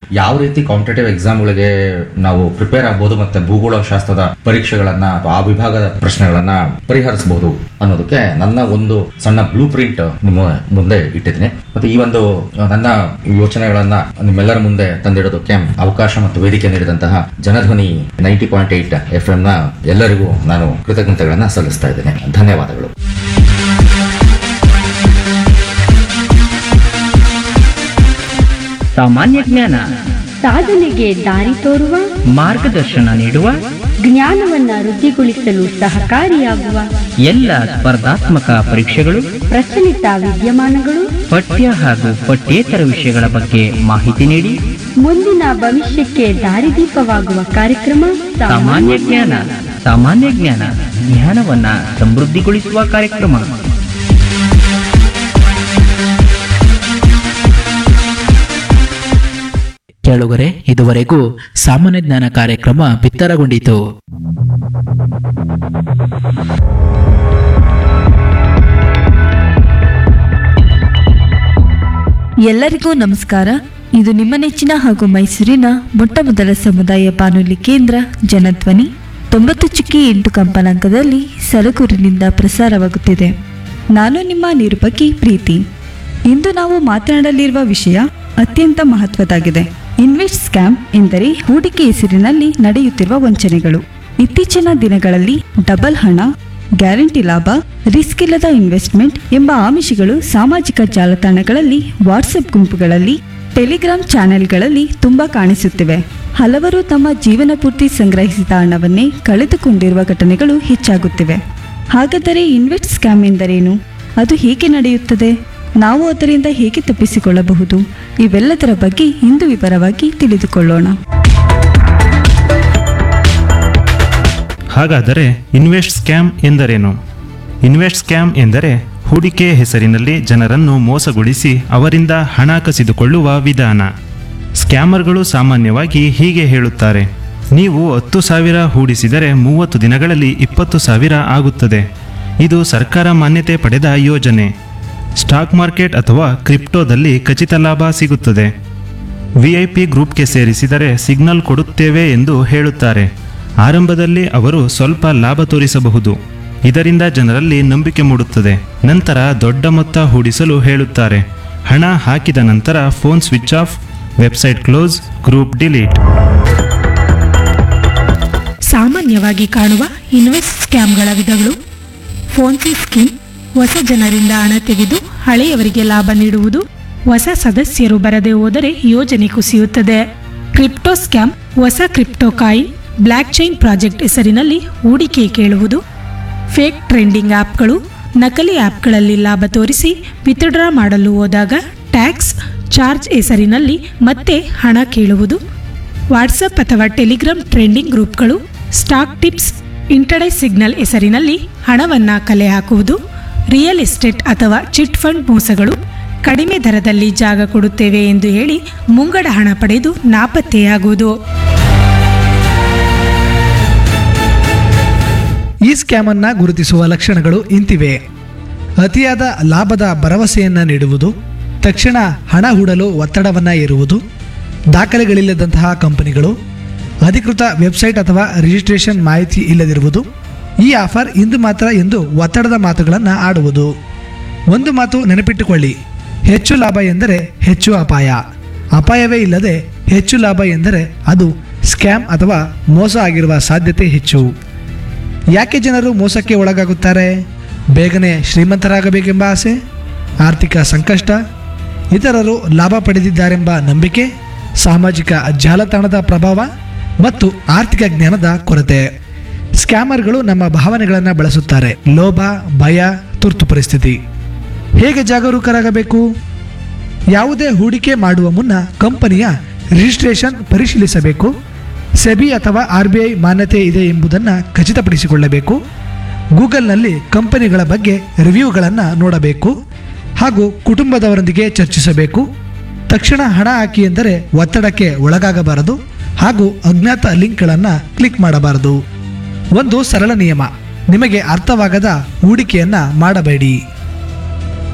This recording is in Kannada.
ಯಾವ ರೀತಿ ಕಾಂಪಿಟೇಟಿವ್ ಎಕ್ಸಾಮ್ಗಳಿಗೆ ನಾವು ಪ್ರಿಪೇರ್ ಆಗ್ಬೋದು ಮತ್ತೆ ಭೂಗೋಳ ಶಾಸ್ತ್ರದ ಪರೀಕ್ಷೆಗಳನ್ನ ಅಥವಾ ಆ ವಿಭಾಗದ ಪ್ರಶ್ನೆಗಳನ್ನ ಪರಿಹರಿಸಬಹುದು ಅನ್ನೋದಕ್ಕೆ ನನ್ನ ಒಂದು ಸಣ್ಣ ಬ್ಲೂ ಪ್ರಿಂಟ್ ನಿಮ್ಮ ಮುಂದೆ ಇಟ್ಟಿದ್ದೀನಿ ಮತ್ತೆ ಈ ಒಂದು ನನ್ನ ಯೋಚನೆಗಳನ್ನ ನಿಮ್ಮೆಲ್ಲರ ಮುಂದೆ ತಂದಿಡೋದಕ್ಕೆ ಅವಕಾಶ ಮತ್ತು ವೇದಿಕೆ ನೀಡಿದಂತಹ Janadhwani ninety point eight F M ನ ಎಲ್ಲರಿಗೂ ನಾನು ಕೃತಜ್ಞತೆಗಳನ್ನ ಸಲ್ಲಿಸ್ತಾ ಇದ್ದೇನೆ ಧನ್ಯವಾದಗಳು ಸಾಮಾನ್ಯ ಜ್ಞಾನ ಸಾಧನೆಗೆ ದಾರಿ ತೋರುವ ಮಾರ್ಗದರ್ಶನ ನೀಡುವ ಜ್ಞಾನವನ್ನ ವೃದ್ಧಿಗೊಳಿಸಲು ಸಹಕಾರಿಯಾಗುವ ಎಲ್ಲ ಸ್ಪರ್ಧಾತ್ಮಕ ಪರೀಕ್ಷೆಗಳು ಪ್ರಚಲಿತ ವಿದ್ಯಮಾನಗಳು ಪಠ್ಯ ಹಾಗೂ ಪಠ್ಯೇತರ ವಿಷಯಗಳ ಬಗ್ಗೆ ಮಾಹಿತಿ ನೀಡಿ ಮುಂದಿನ ಭವಿಷ್ಯಕ್ಕೆ ದಾರಿದೀಪವಾಗುವ ಕಾರ್ಯಕ್ರಮ ಸಾಮಾನ್ಯ ಜ್ಞಾನ ಸಾಮಾನ್ಯ ಜ್ಞಾನ ಜ್ಞಾನವನ್ನ ಸಮೃದ್ಧಿಗೊಳಿಸುವ ಕಾರ್ಯಕ್ರಮ ಕೇಳುಗರೆ ಇದುವರೆಗೂ ಸಾಮಾನ್ಯ ಜ್ಞಾನ ಕಾರ್ಯಕ್ರಮ ಬಿತ್ತರಗೊಂಡಿತು ಎಲ್ಲರಿಗೂ ನಮಸ್ಕಾರ ಇದು ನಿಮ್ಮ ನೆಚ್ಚಿನ ಹಾಗೂ ಮೈಸೂರಿನ ಮೊಟ್ಟಮೊದಲ ಸಮುದಾಯ ಬಾನುಲಿ ಕೇಂದ್ರ ಜನಧ್ವನಿ ತೊಂಬತ್ತು ಚುಕ್ಕಿ ಎಂಟು ಕಂಪನಾಂಕದಲ್ಲಿ ಸಲಗೂರಿನಿಂದ ಪ್ರಸಾರವಾಗುತ್ತಿದೆ ನಾನು ನಿಮ್ಮ ನಿರೂಪಕಿ ಪ್ರೀತಿ ಇಂದು ನಾವು ಮಾತನಾಡಲಿರುವ ವಿಷಯ ಅತ್ಯಂತ ಮಹತ್ವದಾಗಿದೆ ಇನ್ವೆಸ್ಟ್ ಸ್ಕ್ಯಾಮ್ ಎಂದರೆ ಹೂಡಿಕೆ ಹೆಸರಿನಲ್ಲಿ ನಡೆಯುತ್ತಿರುವ ವಂಚನೆಗಳು ಇತ್ತೀಚಿನ ದಿನಗಳಲ್ಲಿ ಡಬಲ್ ಹಣ ಗ್ಯಾರಂಟಿ ಲಾಭ ರಿಸ್ಕ್ ಇಲ್ಲದ ಇನ್ವೆಸ್ಟ್ಮೆಂಟ್ ಎಂಬ ಆಮಿಷಗಳು ಸಾಮಾಜಿಕ ಜಾಲತಾಣಗಳಲ್ಲಿ ವಾಟ್ಸಪ್ ಗುಂಪುಗಳಲ್ಲಿ ಟೆಲಿಗ್ರಾಮ್ ಚಾನೆಲ್ಗಳಲ್ಲಿ ತುಂಬಾ ಕಾಣಿಸುತ್ತಿವೆ ಹಲವರು ತಮ್ಮ ಜೀವನ ಪೂರ್ತಿ ಸಂಗ್ರಹಿಸಿದ ಹಣವನ್ನೇ ಕಳೆದುಕೊಂಡಿರುವ ಘಟನೆಗಳು ಹೆಚ್ಚಾಗುತ್ತಿವೆ ಹಾಗಾದರೆ ಇನ್ವೆಸ್ಟ್ ಸ್ಕ್ಯಾಮ್ ಎಂದರೇನು ಅದು ಹೇಗೆ ನಡೆಯುತ್ತದೆ ನಾವು ಅದರಿಂದ ಹೇಗೆ ತಪ್ಪಿಸಿಕೊಳ್ಳಬಹುದು ಇವೆಲ್ಲದರ ಬಗ್ಗೆ ಇಂದು ವಿವರವಾಗಿ ತಿಳಿದುಕೊಳ್ಳೋಣ ಹಾಗಾದರೆ ಇನ್ವೆಸ್ಟ್ ಸ್ಕ್ಯಾಮ್ ಎಂದರೇನು ಇನ್ವೆಸ್ಟ್ ಸ್ಕ್ಯಾಮ್ ಎಂದರೆ ಹೂಡಿಕೆ ಹೆಸರಿನಲ್ಲಿ ಜನರನ್ನು ಮೋಸಗೊಳಿಸಿ ಅವರಿಂದ ಹಣ ಕಸಿದುಕೊಳ್ಳುವ ವಿಧಾನ ಸ್ಕ್ಯಾಮರ್ಗಳು ಸಾಮಾನ್ಯವಾಗಿ ಹೀಗೆ ಹೇಳುತ್ತಾರೆ ನೀವು ಹತ್ತು ಸಾವಿರ ಹೂಡಿಸಿದರೆ ಮೂವತ್ತು ದಿನಗಳಲ್ಲಿ ಇಪ್ಪತ್ತು ಸಾವಿರ ಆಗುತ್ತದೆ ಇದು ಸರ್ಕಾರ ಮಾನ್ಯತೆ ಪಡೆದ ಯೋಜನೆ ಸ್ಟಾಕ್ ಮಾರ್ಕೆಟ್ ಅಥವಾ ಕ್ರಿಪ್ಟೋದಲ್ಲಿ ಖಚಿತ ಲಾಭ ಸಿಗುತ್ತದೆ ವಿಐಪಿ ಗ್ರೂಪ್ಗೆ ಸೇರಿಸಿದರೆ ಸಿಗ್ನಲ್ ಕೊಡುತ್ತೇವೆ ಎಂದು ಹೇಳುತ್ತಾರೆ ಆರಂಭದಲ್ಲಿ ಅವರು ಸ್ವಲ್ಪ ಲಾಭ ತೋರಿಸಬಹುದು ಇದರಿಂದ ಜನರಲ್ಲಿ ನಂಬಿಕೆ ಮೂಡುತ್ತದೆ ನಂತರ ದೊಡ್ಡ ಮೊತ್ತ ಹೂಡಿಸಲು ಹೇಳುತ್ತಾರೆ ಹಣ ಹಾಕಿದ ನಂತರ phone switch off website close group delete ಸಾಮಾನ್ಯವಾಗಿ ಕಾಣುವ ಇನ್ವೆಸ್ಟ್ ಸ್ಕ್ಯಾಮ್ಗಳ ವಿಧಗಳು ಫೋನ್ಸಿ ಸ್ಕೀಮ್ ಹೊಸ ಜನರಿಂದ ಹಣ ತೆಗೆದು ಹಳೆಯವರಿಗೆ ಲಾಭ ನೀಡುವುದು ಹೊಸ ಸದಸ್ಯರು ಬರದೆ ಹೋದರೆ ಯೋಜನೆ ಕುಸಿಯುತ್ತದೆ ಕ್ರಿಪ್ಟೋ ಸ್ಕ್ಯಾಮ್ ಹೊಸ crypto coin blockchain project ಹೆಸರಿನಲ್ಲಿ ಹೂಡಿಕೆ ಕೇಳುವುದು ಫೇಕ್ ಟ್ರೆಂಡಿಂಗ್ ಆ್ಯಪ್ಗಳು ನಕಲಿ ಆ್ಯಪ್ಗಳಲ್ಲಿ ಲಾಭ ತೋರಿಸಿ ವಿತ್ಡ್ರಾ ಮಾಡಲು ಹೋದಾಗ ಟ್ಯಾಕ್ಸ್ ಚಾರ್ಜ್ ಹೆಸರಿನಲ್ಲಿ ಮತ್ತೆ ಹಣ ಕೇಳುವುದು ವಾಟ್ಸಪ್ ಅಥವಾ ಟೆಲಿಗ್ರಾಮ್ ಟ್ರೆಂಡಿಂಗ್ ಗ್ರೂಪ್ಗಳು ಸ್ಟಾಕ್ ಟಿಪ್ಸ್ ಇಂಟರ್ಡೇ ಸಿಗ್ನಲ್ ಹೆಸರಿನಲ್ಲಿ ಹಣವನ್ನು ಕಲೆ ಹಾಕುವುದು ರಿಯಲ್ ಎಸ್ಟೇಟ್ ಅಥವಾ ಚಿಟ್ ಫಂಡ್ ಮೋಸಗಳು ಕಡಿಮೆ ದರದಲ್ಲಿ ಜಾಗ ಕೊಡುತ್ತೇವೆ ಎಂದು ಹೇಳಿ ಮುಂಗಡ ಹಣ ಪಡೆದು ನಾಪತ್ತೆಯಾಗುವುದು ಈ ಸ್ಕ್ಯಾಮ್ ಅನ್ನ ಗುರುತಿಸುವ ಲಕ್ಷಣಗಳು ಇಂತಿವೆ ಅತಿಯಾದ ಲಾಭದ ಭರವಸೆಯನ್ನ ನೀಡುವುದು ತಕ್ಷಣ ಹಣ ಹೂಡಲು ಒತ್ತಡವನ್ನ ಏರುವುದು ದಾಖಲೆಗಳಿಲ್ಲದಂತಹ ಕಂಪನಿಗಳು ಅಧಿಕೃತ ವೆಬ್ಸೈಟ್ ಅಥವಾ ರಿಜಿಸ್ಟ್ರೇಷನ್ ಮಾಹಿತಿ ಇಲ್ಲದಿರುವುದು ಈ ಆಫರ್ ಇಂದು ಮಾತ್ರ ಎಂದು ಒತ್ತಡದ ಮಾತುಗಳನ್ನು ಆಡುವುದು ಒಂದು ಮಾತು ನೆನಪಿಟ್ಟುಕೊಳ್ಳಿ ಹೆಚ್ಚು ಲಾಭ ಎಂದರೆ ಹೆಚ್ಚು ಅಪಾಯ ಅಪಾಯವೇ ಇಲ್ಲದೆ ಹೆಚ್ಚು ಲಾಭ ಎಂದರೆ ಅದು ಸ್ಕ್ಯಾಮ್ ಅಥವಾ ಮೋಸ ಆಗಿರುವ ಸಾಧ್ಯತೆ ಹೆಚ್ಚು ಯಾಕೆ ಜನರು ಮೋಸಕ್ಕೆ ಒಳಗಾಗುತ್ತಾರೆ ಬೇಗನೆ ಶ್ರೀಮಂತರಾಗಬೇಕೆಂಬ ಆಸೆ ಆರ್ಥಿಕ ಸಂಕಷ್ಟ ಇತರರು ಲಾಭ ಪಡೆದಿದ್ದಾರೆಂಬ ನಂಬಿಕೆ ಸಾಮಾಜಿಕ ಜಾಲತಾಣದ ಪ್ರಭಾವ ಮತ್ತು ಆರ್ಥಿಕ ಜ್ಞಾನದ ಕೊರತೆ ಸ್ಕ್ಯಾಮರ್ಗಳು ನಮ್ಮ ಭಾವನೆಗಳನ್ನು ಬಳಸುತ್ತಾರೆ ಲೋಭ ಭಯ ತುರ್ತು ಪರಿಸ್ಥಿತಿ ಹೇಗೆ ಜಾಗರೂಕರಾಗಬೇಕು ಯಾವುದೇ ಹೂಡಿಕೆ ಮಾಡುವ ಮುನ್ನ ಕಂಪನಿಯ ರಿಜಿಸ್ಟ್ರೇಷನ್ ಪರಿಶೀಲಿಸಬೇಕು ಸೆಬಿ ಅಥವಾ ಆರ್ ಬಿ ಐ ಮಾನ್ಯತೆ ಇದೆ ಎಂಬುದನ್ನು ಖಚಿತಪಡಿಸಿಕೊಳ್ಳಬೇಕು ಗೂಗಲ್ನಲ್ಲಿ ಕಂಪನಿಗಳ ಬಗ್ಗೆ ರಿವ್ಯೂಗಳನ್ನು ನೋಡಬೇಕು ಹಾಗೂ ಕುಟುಂಬದವರೊಂದಿಗೆ ಚರ್ಚಿಸಬೇಕು ತಕ್ಷಣ ಹಣ ಹಾಕಿ ಎಂದರೆ ಒತ್ತಡಕ್ಕೆ ಒಳಗಾಗಬಾರದು ಹಾಗೂ ಅಜ್ಞಾತ ಲಿಂಕ್ಗಳನ್ನು ಕ್ಲಿಕ್ ಮಾಡಬಾರದು ಒಂದು ಸರಳ ನಿಯಮ ನಿಮಗೆ ಅರ್ಥವಾಗದ ಹೂಡಿಕೆಯನ್ನ ಮಾಡಬೇಡಿ